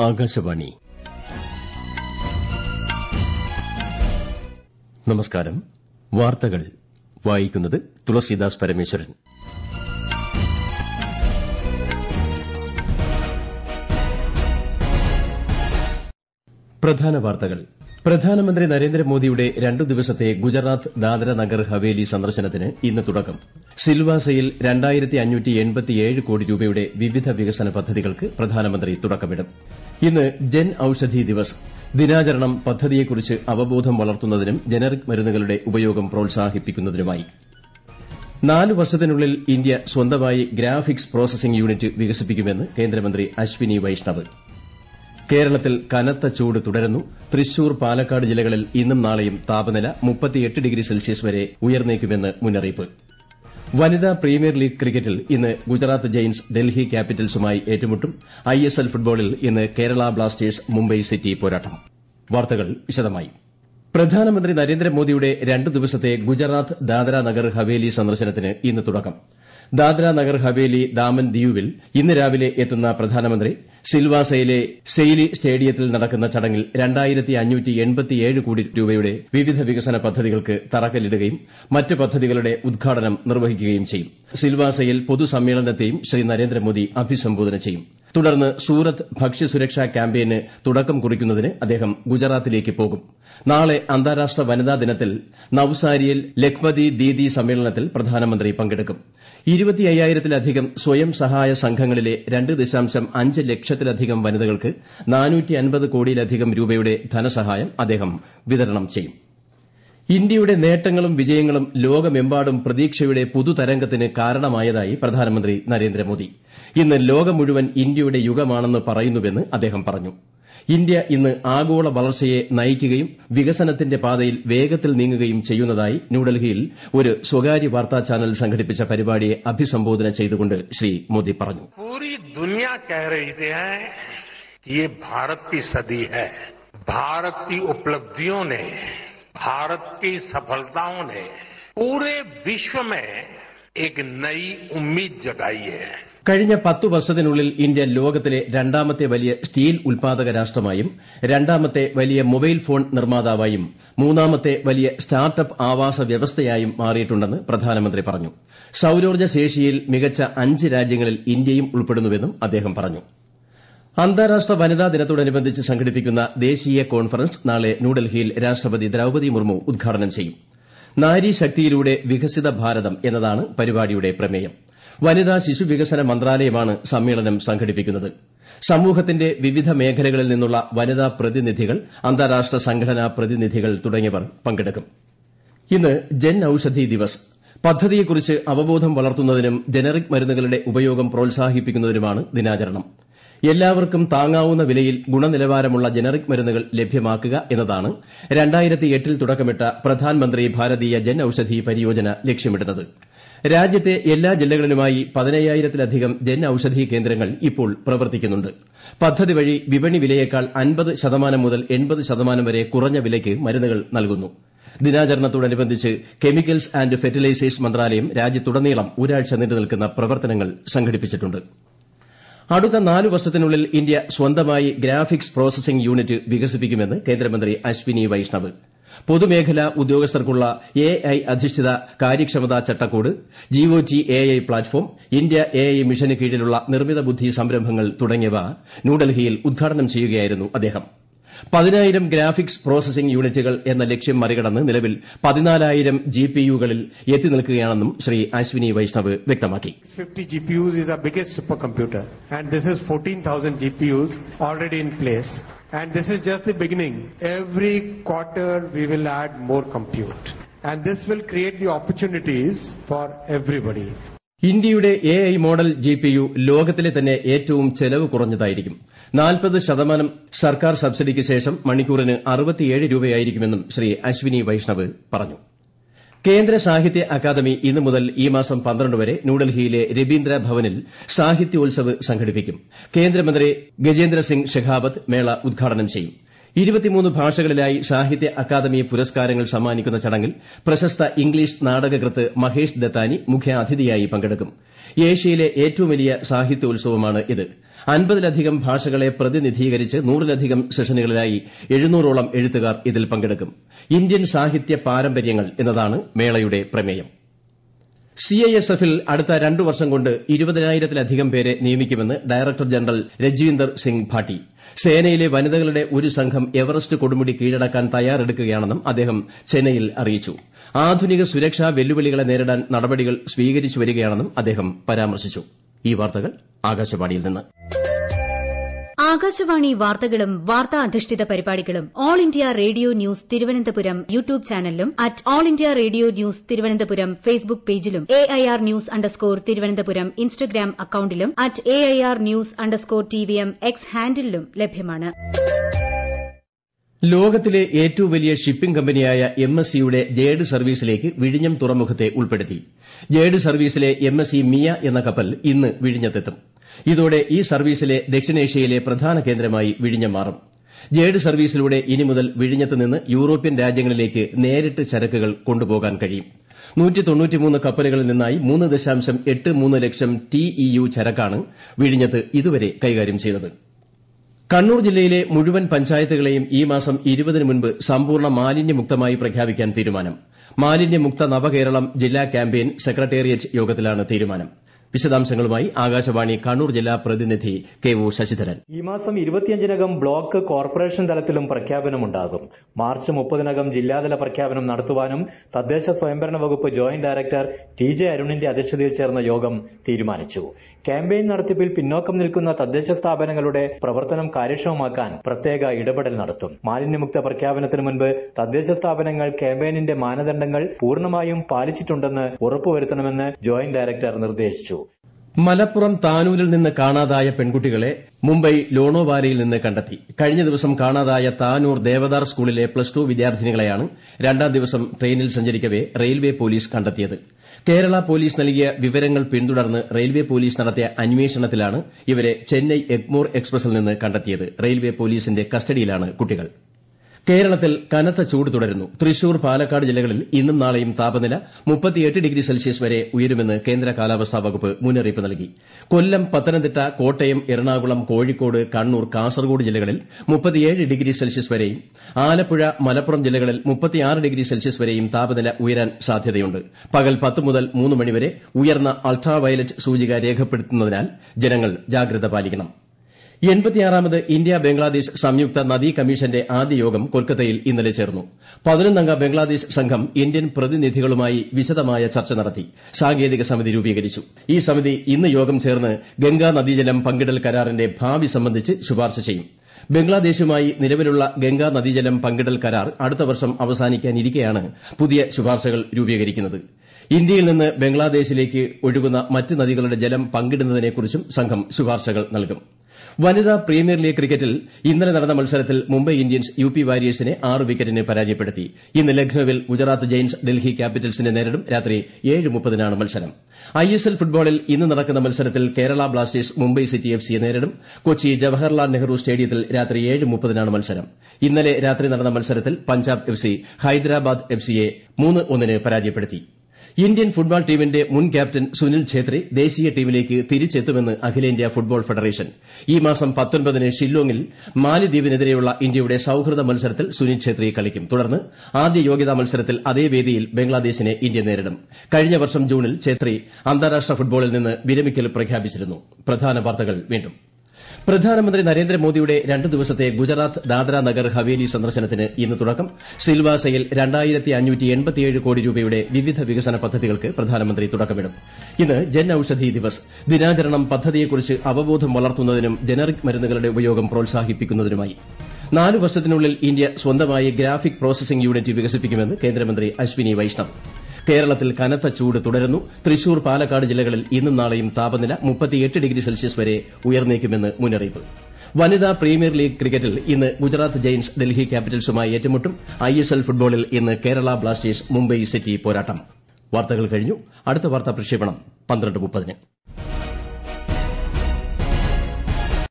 ആകാശവാണി നമസ്കാരം വാർത്തകൾ വായിക്കുന്നത് തുളസീദാസ് പരമേശ്വരൻ പ്രധാന വാർത്തകൾ പ്രധാനമന്ത്രി നരേന്ദ്രമോദിയുടെ രണ്ടു ദിവസത്തെ ഗുജറാത്ത് ദാദ്ര നഗർ ഹവേലി സന്ദർശനത്തിന് ഇന്ന് തുടക്കം സിൽവാസയിൽ കോടി രൂപയുടെ വിവിധ വികസന പദ്ധതികൾക്ക് പ്രധാനമന്ത്രി തുടക്കമിടും ഇന്ന് ജൻ ഔഷധി ദിവസ് ദിനാചരണം പദ്ധതിയെക്കുറിച്ച് അവബോധം വളർത്തുന്നതിനും ജനറിക് മരുന്നുകളുടെ ഉപയോഗം പ്രോത്സാഹിപ്പിക്കുന്നതിനുമായി നാല് വർഷത്തിനുള്ളിൽ ഇന്ത്യ സ്വന്തമായി ഗ്രാഫിക്സ് പ്രോസസിംഗ് യൂണിറ്റ് വികസിപ്പിക്കുമെന്ന് കേന്ദ്രമന്ത്രി അശ്വിനി വൈഷ്ണവ് കേരളത്തിൽ കനത്ത ചൂട് തുടരുന്നു തൃശൂർ പാലക്കാട് ജില്ലകളിൽ ഇന്നും നാളെയും താപനില ഡിഗ്രി സെൽഷ്യസ് വരെ ഉയർന്നേക്കുമെന്ന് മുന്നറിയിപ്പ് വനിതാ പ്രീമിയർ ലീഗ് ക്രിക്കറ്റിൽ ഇന്ന് ഗുജറാത്ത് ജയിന്റ്സ് ഡൽഹി ക്യാപിറ്റൽസുമായി ഏറ്റുമുട്ടും ഐഎസ്എൽ ഫുട്ബോളിൽ ഇന്ന് കേരള ബ്ലാസ്റ്റേഴ്സ് മുംബൈ സിറ്റി പോരാട്ടം വാർത്തകൾ വിശദമായി പ്രധാനമന്ത്രി നരേന്ദ്രമോദിയുടെ രണ്ടു ദിവസത്തെ ഗുജറാത്ത് ദാദ്ര നഗർ ഹവേലി സന്ദർശനത്തിന് ഇന്ന് തുടക്കം ദാദ്ര നഗർ ഹവേലി ദാമൻ ദിയുവിൽ ഇന്ന് രാവിലെ എത്തുന്ന പ്രധാനമന്ത്രി സിൽവാസയിലെ സെയിലി സ്റ്റേഡിയത്തിൽ നടക്കുന്ന ചടങ്ങിൽ കോടി രൂപയുടെ വിവിധ വികസന പദ്ധതികൾക്ക് തറക്കല്ലിടുകയും മറ്റ് പദ്ധതികളുടെ ഉദ്ഘാടനം നിർവഹിക്കുകയും ചെയ്യും സിൽവാസയിൽ പൊതുസമ്മേളനത്തെയും ശ്രീ നരേന്ദ്രമോദി അഭിസംബോധന ചെയ്യും തുടർന്ന് സൂറത്ത് ഭക്ഷ്യസുരക്ഷാ ക്യാമ്പയിന് തുടക്കം കുറിക്കുന്നതിന് അദ്ദേഹം ഗുജറാത്തിലേക്ക് പോകും നാളെ അന്താരാഷ്ട്ര വനിതാ ദിനത്തിൽ നവ്സാരിയിൽ ലഖ്പതി ദീദി സമ്മേളനത്തിൽ പ്രധാനമന്ത്രി പങ്കെടുക്കും ഇരുപത്തിയ്യായിരത്തിലധികം സ്വയം സഹായ സംഘങ്ങളിലെ രണ്ട് ദശാംശം അഞ്ച് ലക്ഷത്തിലധികം വനിതകൾക്ക് കോടിയിലധികം രൂപയുടെ ധനസഹായം അദ്ദേഹം വിതരണം ചെയ്യും ഇന്ത്യയുടെ നേട്ടങ്ങളും വിജയങ്ങളും ലോകമെമ്പാടും പ്രതീക്ഷയുടെ പുതുതരംഗത്തിന് കാരണമായതായി പ്രധാനമന്ത്രി നരേന്ദ്രമോദി ഇന്ന് ലോകം മുഴുവൻ ഇന്ത്യയുടെ യുഗമാണെന്ന് പറയുന്നുവെന്ന് അദ്ദേഹം പറഞ്ഞു ഇന്ത്യ ഇന്ന് ആഗോള വളർച്ചയെ നയിക്കുകയും വികസനത്തിന്റെ പാതയിൽ വേഗത്തിൽ നീങ്ങുകയും ചെയ്യുന്നതായി ന്യൂഡൽഹിയിൽ ഒരു സ്വകാര്യ വാർത്താ ചാനൽ സംഘടിപ്പിച്ച പരിപാടിയെ അഭിസംബോധന ചെയ്തുകൊണ്ട് ശ്രീ മോദി പറഞ്ഞു पूरी दुनिया कह रही है कि ये भारत की सदी है भारत की उपलब्धियों ने भारत की सफलताओं ने पूरे विश्व में एक नई उम्मीद जगाई है കഴിഞ്ഞ പത്തു വർഷത്തിനുള്ളിൽ ഇന്ത്യ ലോകത്തിലെ രണ്ടാമത്തെ വലിയ സ്റ്റീൽ ഉൽപാദക രാഷ്ട്രമായും രണ്ടാമത്തെ വലിയ മൊബൈൽ ഫോൺ നിർമ്മാതാവായും മൂന്നാമത്തെ വലിയ സ്റ്റാർട്ടപ്പ് ആവാസ വ്യവസ്ഥയായും മാറിയിട്ടുണ്ടെന്ന് പ്രധാനമന്ത്രി പറഞ്ഞു സൌരോർജ്ജ ശേഷിയിൽ മികച്ച അഞ്ച് രാജ്യങ്ങളിൽ ഇന്ത്യയും ഉൾപ്പെടുന്നുവെന്നും അദ്ദേഹം പറഞ്ഞു അന്താരാഷ്ട്ര വനിതാ ദിനത്തോടനുബന്ധിച്ച് സംഘടിപ്പിക്കുന്ന ദേശീയ കോൺഫറൻസ് നാളെ ന്യൂഡൽഹിയിൽ രാഷ്ട്രപതി ദ്രൌപതി മുർമു ഉദ്ഘാടനം ചെയ്യും നാരീശക്തിയിലൂടെ വികസിത ഭാരതം എന്നതാണ് പരിപാടിയുടെ പ്രമേയം വനിതാ ശിശു വികസന മന്ത്രാലയമാണ് സമ്മേളനം സംഘടിപ്പിക്കുന്നത് സമൂഹത്തിന്റെ വിവിധ മേഖലകളിൽ നിന്നുള്ള വനിതാ പ്രതിനിധികൾ അന്താരാഷ്ട്ര സംഘടനാ പ്രതിനിധികൾ തുടങ്ങിയവർ പങ്കെടുക്കും ഇന്ന് ജൻ ഔഷധി ദിവസ് പദ്ധതിയെക്കുറിച്ച് അവബോധം വളർത്തുന്നതിനും ജനറിക് മരുന്നുകളുടെ ഉപയോഗം പ്രോത്സാഹിപ്പിക്കുന്നതിനുമാണ് ദിനാചരണം എല്ലാവർക്കും താങ്ങാവുന്ന വിലയിൽ ഗുണനിലവാരമുള്ള ജനറിക് മരുന്നുകൾ ലഭ്യമാക്കുക എന്നതാണ് ൽ തുടക്കമിട്ട പ്രധാൻമന്ത്രി ഭാരതീയ ജൻ ഔഷധി പരിയോജന ലക്ഷ്യമിടുന്നത് രാജ്യത്തെ എല്ലാ ജില്ലകളിലുമായി പതിനയ്യായിരത്തിലധികം ജൻ ഔഷധി കേന്ദ്രങ്ങൾ ഇപ്പോൾ പ്രവർത്തിക്കുന്നുണ്ട് പദ്ധതി വഴി വിപണി വിലയേക്കാൾ അൻപത് ശതമാനം മുതൽ എൺപത് ശതമാനം വരെ കുറഞ്ഞ വിലയ്ക്ക് മരുന്നുകൾ നൽകുന്നു ദിനാചരണത്തോടനുബന്ധിച്ച് കെമിക്കൽസ് ആന്റ് ഫെർട്ടിലൈസേഴ്സ് മന്ത്രാലയം രാജ്യത്തുടനീളം ഒരാഴ്ച നീണ്ടുനിൽക്കുന്ന പ്രവർത്തനങ്ങൾ സംഘടിപ്പിച്ചിട്ടുണ്ട് അടുത്ത നാല് വർഷത്തിനുള്ളിൽ ഇന്ത്യ സ്വന്തമായി ഗ്രാഫിക്സ് പ്രോസസിംഗ് യൂണിറ്റ് വികസിപ്പിക്കുമെന്ന് കേന്ദ്രമന്ത്രി അശ്വിനി വൈഷ്ണവ് പൊതുമേഖലാ ഉദ്യോഗസ്ഥർക്കുള്ള എ ഐ അധിഷ്ഠിത കാര്യക്ഷമതാ ചട്ടക്കൂട് GOT A I platform India A I മിഷന് കീഴിലുള്ള നിർമ്മിത ബുദ്ധി സംരംഭങ്ങൾ തുടങ്ങിയവ ന്യൂഡൽഹിയിൽ ഉദ്ഘാടനം ചെയ്യുകയായിരുന്നു അദ്ദേഹം പതിനായിരം ഗ്രാഫിക്സ് പ്രോസസിംഗ് യൂണിറ്റുകൾ എന്ന ലക്ഷ്യം മറികടന്ന് നിലവിൽ പതിനാലായിരം ജിപിയുകളിൽ എത്തിനിൽക്കുകയാണെന്നും ശ്രീ അശ്വിനി വൈഷ്ണവ് വ്യക്തമാക്കി 50 GPUs is our biggest supercomputer, and this is 14,000 GPUs already in place. And this is just the beginning. Every quarter we will add more compute. And this will create the opportunities for everybody. ഇന്ത്യയുടെ A I model GPU ലോകത്തിലെ തന്നെ ഏറ്റവും ചെലവ് കുറഞ്ഞതായിരിക്കും നാൽപ്പത് ശതമാനം സർക്കാർ സബ്സിഡിക്ക് ശേഷം മണിക്കൂറിന് അറുപത്തിയേഴ് രൂപയായിരിക്കുമെന്നും ശ്രീ അശ്വിനി വൈഷ്ണവ് പറഞ്ഞു കേന്ദ്ര സാഹിത്യ അക്കാദമി ഇന്നു മുതൽ ഈ മാസം പന്ത്രണ്ട് വരെ ന്യൂഡൽഹിയിലെ രബീന്ദ്ര ഭവനിൽ സാഹിത്യോത്സവ് സംഘടിപ്പിക്കും കേന്ദ്രമന്ത്രി ഗജേന്ദ്ര സിംഗ് ഷെഖാവത്ത് മേള ഉദ്ഘാടനം ചെയ്യും ഇരുപത്തിമൂന്ന് ഭാഷകളിലായി സാഹിത്യ അക്കാദമി പുരസ്കാരങ്ങൾ സമ്മാനിക്കുന്ന ചടങ്ങിൽ പ്രശസ്ത ഇംഗ്ലീഷ് നാടകകൃത്ത് മഹേഷ് ദത്താനി മുഖ്യാതിഥിയായി പങ്കെടുക്കും ഏഷ്യയിലെ ഏറ്റവും വലിയ സാഹിത്യോത്സവമാണ് ഇത് അൻപതിലധികം ഭാഷകളെ പ്രതിനിധീകരിച്ച് നൂറിലധികം സെഷനുകളിലായി എഴുന്നൂറോളം എഴുത്തുകാർ ഇതിൽ പങ്കെടുക്കും ഇന്ത്യൻ സാഹിത്യ പാരമ്പര്യങ്ങൾ എന്നതാണ് മേളയുടെ പ്രമേയം സിഐഎസ്എഫിൽ അടുത്ത രണ്ടു വർഷം കൊണ്ട് ഇരുപതിനായിരത്തിലധികം പേരെ നിയമിക്കുമെന്ന് ഡയറക്ടർ ജനറൽ രജ്വീന്ദർ സിംഗ് ഭാട്ടി സേനയിലെ വനിതകളുടെ ഒരു സംഘം എവറസ്റ്റ് കൊടുമുടി കീഴടക്കാൻ തയ്യാറെടുക്കുകയാണെന്നും അദ്ദേഹം ചെന്നൈയിൽ അറിയിച്ചു ആധുനിക സുരക്ഷാ വെല്ലുവിളികളെ നേരിടാൻ നടപടികൾ സ്വീകരിച്ചു വരികയാണെന്നും അദ്ദേഹം പരാമർശിച്ചു ഈ വാർത്തകൾ ആകാശവാണിയിൽ നിന്ന് ആകാശവാണി വാർത്തകളും വാർത്താ അധിഷ്ഠിത പരിപാടികളും all India radio news Thiruvananthapuram YouTube ചാനലിലും at all India radio news Thiruvananthapuram Facebook പേജിലും A I R news underscore Thiruvananthapuram Instagram അക്കൌണ്ടിലും at A I R news underscore T V M X ഹാൻഡിലും ലഭ്യമാണ് ലോകത്തിലെ ഏറ്റവും വലിയ ഷിപ്പിംഗ് കമ്പനിയായ എം എസ് സിയുടെ ജേഡ് സർവീസിലേക്ക് വിഴിഞ്ഞം തുറമുഖത്തെ ഉൾപ്പെടുത്തി ജേഡ് സർവീസിലെ എം എസ് സി മിയ എന്ന കപ്പൽ ഇന്ന് വിഴിഞ്ഞത്തെത്തും ഇതോടെ ഈ സർവീസിലെ ദക്ഷിണേഷ്യയിലെ പ്രധാന കേന്ദ്രമായി വിഴിഞ്ഞം മാറും ജേഡ് സർവീസിലൂടെ ഇനി മുതൽ വിഴിഞ്ഞത്ത് നിന്ന് യൂറോപ്യൻ രാജ്യങ്ങളിലേക്ക് നേരിട്ട് ചരക്കുകൾ കൊണ്ടുപോകാൻ കഴിയും കപ്പലുകളിൽ നിന്നായി മൂന്ന് ദശാംശം എട്ട് മൂന്ന് ലക്ഷം ടി ഇ യു ചരക്കാണ് വിഴിഞ്ഞത്ത് ഇതുവരെ കൈകാര്യം ചെയ്തത് കണ്ണൂർ ജില്ലയിലെ മുഴുവൻ പഞ്ചായത്തുകളെയും ഈ മാസം ഇരുപതിന് മുൻപ് സമ്പൂർണ്ണ മാലിന്യമുക്തമായി പ്രഖ്യാപിക്കാൻ തീരുമാനം മാലിന്യമുക്ത നവകേരളം ജില്ലാ ക്യാമ്പയിൻ സെക്രട്ടേറിയറ്റ് യോഗത്തിലാണ് തീരുമാനം വിശദാംശങ്ങളുമായി ആകാശവാണി കണ്ണൂർ ജില്ലാ പ്രതിനിധി കെ ഒ ശശിധരൻ ഈ മാസം ഇരുപത്തിയഞ്ചിനകം ബ്ലോക്ക് കോർപ്പറേഷൻ തലത്തിലും പ്രഖ്യാപനമുണ്ടാകും മാർച്ച് മുപ്പതിനകം ജില്ലാതല പ്രഖ്യാപനം നടത്തുവാനും തദ്ദേശ സ്വയംഭരണ വകുപ്പ് ജോയിന്റ് ഡയറക്ടർ ടി ജെ അരുണിന്റെ അധ്യക്ഷതയിൽ ചേർന്ന യോഗം തീരുമാനിച്ചു ക്യാമ്പയിൻ നടത്തിപ്പിൽ പിന്നോക്കം നിൽക്കുന്ന തദ്ദേശ സ്ഥാപനങ്ങളുടെ പ്രവർത്തനം കാര്യക്ഷമമാക്കാൻ പ്രത്യേക ഇടപെടൽ നടത്തും മാലിന്യമുക്ത പ്രഖ്യാപനത്തിന് മുൻപ് തദ്ദേശ സ്ഥാപനങ്ങൾ ക്യാമ്പയിനിന്റെ മാനദണ്ഡങ്ങൾ പൂർണ്ണമായും പാലിച്ചിട്ടുണ്ടെന്ന് ഉറപ്പുവരുത്തണമെന്ന് ജോയിന്റ് ഡയറക്ടർ നിർദ്ദേശിച്ചു മലപ്പുറം താനൂരിൽ നിന്ന് കാണാതായ പെൺകുട്ടികളെ മുംബൈ ലോണോവാരയിൽ നിന്ന് കണ്ടെത്തി കഴിഞ്ഞ ദിവസം കാണാതായ താനൂർ ദേവദാർ സ്കൂളിലെ പ്ലസ് ടു വിദ്യാർത്ഥിനികളെയാണ് രണ്ടാം ദിവസം ട്രെയിനിൽ സഞ്ചരിക്കവെ റെയിൽവേ പോലീസ് കണ്ടെത്തിയത് കേരള പോലീസ് നൽകിയ വിവരങ്ങൾ പിന്തുടർന്ന് റെയിൽവേ പോലീസ് നടത്തിയ അന്വേഷണത്തിലാണ് ഇവരെ ചെന്നൈ എഗ്മോർ എക്സ്പ്രസിൽ നിന്ന് കണ്ടെത്തിയത് റെയിൽവേ പോലീസിന്റെ കസ്റ്റഡിയിലാണ് കുട്ടികൾ കേരളത്തിൽ കനത്ത ചൂട് തുടരുന്നു തൃശൂർ പാലക്കാട് ജില്ലകളിൽ ഇന്നും നാളെയും താപനില ഡിഗ്രി സെൽഷ്യസ് വരെ ഉയരുമെന്ന് കേന്ദ്ര കാലാവസ്ഥാ വകുപ്പ് മുന്നറിയിപ്പ് നൽകി കൊല്ലം പത്തനംതിട്ട കോട്ടയം എറണാകുളം കോഴിക്കോട് കണ്ണൂർ കാസർഗോഡ് ജില്ലകളിൽ ഡിഗ്രി സെൽഷ്യസ് വരെയും ആലപ്പുഴ മലപ്പുറം ജില്ലകളിൽ ഡിഗ്രി സെൽഷ്യസ് വരെയും താപനില ഉയരാൻ സാധ്യതയുണ്ട് പകൽ പത്ത് മുതൽ മൂന്ന് മണിവരെ ഉയർന്ന അൾട്രാ വയലറ്റ് സൂചിക രേഖപ്പെടുത്തുന്നതിനാൽ ജനങ്ങൾ ജാഗ്രത പാലിക്കണം എൺപത്തിയാറാമത് ഇന്ത്യ ബംഗ്ലാദേശ് സംയുക്ത നദീ കമ്മീഷന്റെ ആദ്യ യോഗം കൊൽക്കത്തയിൽ ഇന്നലെ ചേർന്നു പതിനൊന്നംഗ ബംഗ്ലാദേശ് സംഘം ഇന്ത്യൻ പ്രതിനിധികളുമായി വിശദമായ ചർച്ച നടത്തി സാങ്കേതിക സമിതി രൂപീകരിച്ചു ഈ സമിതി ഇന്ന് യോഗം ചേർന്ന് ഗംഗാ നദീജലം പങ്കിടൽ കരാറിന്റെ ഭാവി സംബന്ധിച്ച് ശുപാർശ ചെയ്യും ബംഗ്ലാദേശുമായി നിലവിലുള്ള ഗംഗാ നദീജലം പങ്കിടൽ കരാർ അടുത്ത വർഷം അവസാനിക്കാനിരിക്കെയാണ് പുതിയ ശുപാർശകൾ രൂപീകരിക്കുന്നത് ഇന്ത്യയിൽ നിന്ന് ബംഗ്ലാദേശിലേക്ക് ഒഴുകുന്ന മറ്റ് നദികളുടെ ജലം പങ്കിടുന്നതിനെക്കുറിച്ചും സംഘം ശുപാർശകൾ നൽകും വനിതാ പ്രീമിയർ ലീഗ് ക്രിക്കറ്റിൽ ഇന്നലെ നടന്ന മത്സരത്തിൽ മുംബൈ ഇന്ത്യൻസ് യു പി വാരിയേഴ്സിനെ ആറ് വിക്കറ്റിന് പരാജയപ്പെടുത്തി ഇന്ന് ലക്നൌവിൽ ഗുജറാത്ത് ജയിൻസ് ഡൽഹി ക്യാപിറ്റൽസിനെ നേരിടും രാത്രി ഏഴ് മുപ്പതിനാണ് മത്സരം ഐ എസ് എൽ ഫുട്ബോളിൽ ഇന്ന് നടക്കുന്ന മത്സരത്തിൽ Kerala Blasters Mumbai city F സിയെ നേരിടും കൊച്ചി ജവഹർലാൽ നെഹ്റു സ്റ്റേഡിയത്തിൽ രാത്രി ഏഴ് മുപ്പതിനാണ് മത്സരം ഇന്നലെ രാത്രി നടന്ന മത്സരത്തിൽ Punjab F C Hyderabad F സിയെ മൂന്ന് ഒന്നിന് പരാജയപ്പെടുത്തി ഇന്ത്യൻ ഫുട്ബോൾ ടീമിന്റെ മുൻ ക്യാപ്റ്റൻ സുനിൽ ഛേത്രി ദേശീയ ടീമിലേക്ക് തിരിച്ചെത്തുമെന്ന് അഖിലേന്ത്യാ ഫുട്ബോൾ ഫെഡറേഷൻ ഈ മാസം പത്തൊൻപതിന് ഷില്ലോങ്ങിൽ മാലിദ്വീപിനെതിരെയുള്ള ഇന്ത്യയുടെ സൌഹൃദ മത്സരത്തിൽ സുനിൽ ഛേത്രി കളിക്കും തുടർന്ന് ആദ്യ യോഗ്യതാ മത്സരത്തിൽ അതേ വേദിയിൽ ബംഗ്ലാദേശിനെ ഇന്ത്യ നേരിടും കഴിഞ്ഞ വർഷം ജൂണിൽ ഛേത്രി അന്താരാഷ്ട്ര ഫുട്ബോളിൽ നിന്ന് വിരമിക്കൽ പ്രഖ്യാപിച്ചിരുന്നു പ്രധാന വാർത്തകൾ വീണ്ടും പ്രധാനമന്ത്രി നരേന്ദ്രമോദിയുടെ രണ്ട് ദിവസത്തെ ഗുജറാത്ത് ദാദ്ര നഗർ ഹവേലി സന്ദർശനത്തിന് ഇന്ന് തുടക്കം സിൽവാസയിൽ കോടി രൂപയുടെ വിവിധ വികസന പദ്ധതികൾക്ക് പ്രധാനമന്ത്രി തുടക്കമിടും ഇന്ന് ജൻ ഔഷധി ദിവസ് ദിനാചരണം പദ്ധതിയെക്കുറിച്ച് അവബോധം വളർത്തുന്നതിനും ജനറിക് മരുന്നുകളുടെ ഉപയോഗം പ്രോത്സാഹിപ്പിക്കുന്നതിനുമായി നാല് വർഷത്തിനുള്ളിൽ ഇന്ത്യ സ്വന്തമായി ഗ്രാഫിക് പ്രോസസിംഗ് യൂണിറ്റ് വികസിപ്പിക്കുമെന്ന് കേന്ദ്രമന്ത്രി അശ്വിനി വൈഷ്ണവ് കേരളത്തിൽ കനത്ത ചൂട് തുടരുന്നു തൃശൂർ പാലക്കാട് ജില്ലകളിൽ ഇന്നും നാളെയും താപനില ഡിഗ്രി സെൽഷ്യസ് വരെ ഉയർന്നേക്കുമെന്ന് മുന്നറിയിപ്പ് വനിതാ പ്രീമിയർ ലീഗ് ക്രിക്കറ്റിൽ ഇന്ന് ഗുജറാത്ത് ജയിൻസ് ഡൽഹി ക്യാപിറ്റൽസുമായി ഏറ്റുമുട്ടും ഐ എസ് എൽ ഫുട്ബോളിൽ ഇന്ന് കേരള ബ്ലാസ്റ്റേഴ്സ് മുംബൈ സിറ്റി പോരാട്ടം വാർത്തകൾ കഴിഞ്ഞു അടുത്ത വാർത്താ പ്രക്ഷേപണം പന്ത്രണ്ട് മുപ്പതിന്